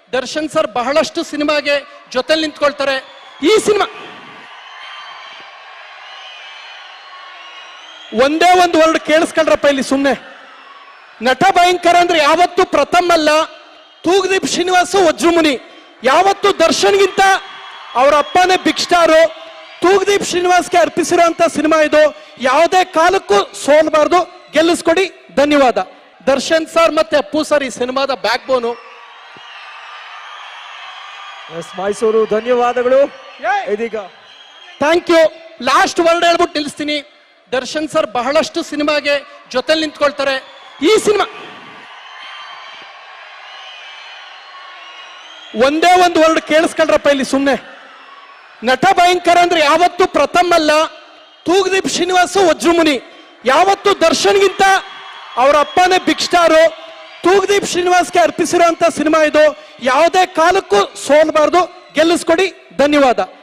Darshan sir ಬಹಳಷ್ಟು ಸಿನಿಮಾಗೆ ಜೊತೆಲಿ ನಿಂತ್ಕೊಳ್ತಾರೆ ಈ ಸಿನಿಮಾ ಒಂದೇ ಒಂದು ವರ್ಡ್ ಕೇಳಿಸ್ಕೊಳ್ರಪ್ಪ ಇಲ್ಲಿ ಸುಮ್ಮನೆ ನಟ ಭಯಂಕರ ಅಂದ್ರೆ ಯಾವತ್ತು ಪ್ರಥಮ್ ಅಲ್ಲ ತೂಗ್ದೀಪ್ ಶ್ರೀನಿವಾಸ ವಜ್ರಮುನಿ ಯಾವತ್ತು ದರ್ಶನ್ಗಿಂತ ಅವರ ಅಪ್ಪನೇ ಬಿಗ್ ಸ್ಟಾರು ತೂಗ್ದೀಪ್ ಶ್ರೀನಿವಾಸ್ಗೆ ಅರ್ಪಿಸಿರುವಂತ ಸಿನಿಮಾ ಇದು ಯಾವುದೇ ಕಾಲಕ್ಕೂ ಸೋಲ್ಬಾರ್ದು ಗೆಲ್ಲಿಸ್ಕೊಡಿ ಧನ್ಯವಾದ ದರ್ಶನ್ ಸರ್ ಮತ್ತೆ ಅಪ್ಪು ಸರ್ ಈ ಸಿನಿಮಾದ ಬ್ಯಾಕ್ ಬೋನು ಎಸ್ ಮೈಸೂರು ಧನ್ಯವಾದಗಳು ಇದೀಗ ಥ್ಯಾಂಕ್ ಯು ಲಾಸ್ಟ್ ವರ್ಡ್ ಹೇಳ್ಬಿಟ್ಟು ನಿಲ್ಲಿಸ್ತೀನಿ ದರ್ಶನ್ ಸರ್ ಬಹಳಷ್ಟು ಸಿನಿಮಾಗೆ ಜೊತೆಲಿ ನಿಂತ್ಕೊಳ್ತಾರೆ ಈ ಸಿನಿಮಾ ಒಂದೇ ಒಂದು ವರ್ಡ್ ಕೇಳಿಸ್ಕೊಳ್ರಪ್ಪ ಇಲ್ಲಿ ಸುಮ್ಮನೆ ನಟ ಭಯಂಕರ ಅಂದ್ರೆ ಯಾವತ್ತು ಪ್ರಥಮ್ ಅಲ್ಲ ತೂಗ್ದೀಪ್ ಶ್ರೀನಿವಾಸ ವಜ್ರಮುನಿ ಯಾವತ್ತು ದರ್ಶನ್ಗಿಂತ ಅವರ ಅಪ್ಪನೇ ಬಿಗ್ ಸ್ಟಾರು ತೂಗ್ದೀಪ್ ಶ್ರೀನಿವಾಸ್ಗೆ ಅರ್ಪಿಸಿರುವಂತ ಸಿನಿಮಾ ಇದು ಯಾವುದೇ ಕಾಲಕ್ಕೂ ಸೋಲ್ಬಾರ್ದು ಗೆಲ್ಲಿಸ್ಕೊಡಿ ಧನ್ಯವಾದ